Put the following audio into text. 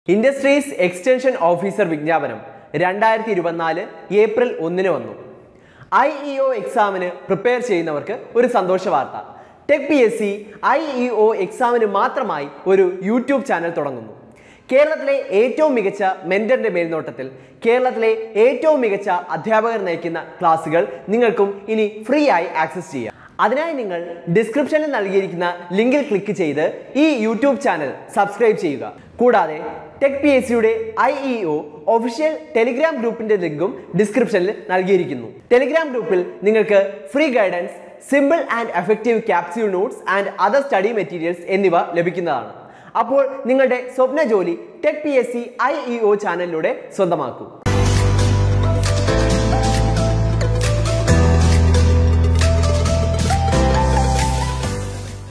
industries extension officer വിജ്ഞാപനം രണ്ടായിരത്തി ഇരുപത്തിനാല് ഏപ്രിൽ ഒന്നിന് വന്നു ഐ ഇ ഒ എക്സാമിന് പ്രിപ്പയർ ചെയ്യുന്നവർക്ക് ഒരു സന്തോഷ വാർത്ത tech P S C I E O എക്സാമിന് മാത്രമായി ഒരു യൂട്യൂബ് ചാനൽ തുടങ്ങുന്നു കേരളത്തിലെ ഏറ്റവും മികച്ച മെന്ററിന്റെ മേൽനോട്ടത്തിൽ കേരളത്തിലെ ഏറ്റവും മികച്ച അധ്യാപകർ നയിക്കുന്ന ക്ലാസുകൾ നിങ്ങൾക്കും ഇനി ഫ്രീ ആയി ആക്സസ് ചെയ്യാം അതിനായി നിങ്ങൾ ഡിസ്ക്രിപ്ഷനിൽ നൽകിയിരിക്കുന്ന ലിങ്കിൽ ക്ലിക്ക് ചെയ്ത് ഈ യൂട്യൂബ് ചാനൽ സബ്സ്ക്രൈബ് ചെയ്യുക കൂടാതെ ടെക് പി എസ് സിയുടെ I E O official Telegram ഗ്രൂപ്പിന്റെ ലിങ്കും ഡിസ്ക്രിപ്ഷനിൽ നൽകിയിരിക്കുന്നു ടെലിഗ്രാം ഗ്രൂപ്പിൽ നിങ്ങൾക്ക് free guidance simple and effective capsule notes and other study materials എന്നിവ ലഭിക്കുന്നതാണ് അപ്പോൾ നിങ്ങളുടെ സ്വപ്ന ജോലി tech P S C I E O ചാനലിലൂടെ സ്വന്തമാക്കൂ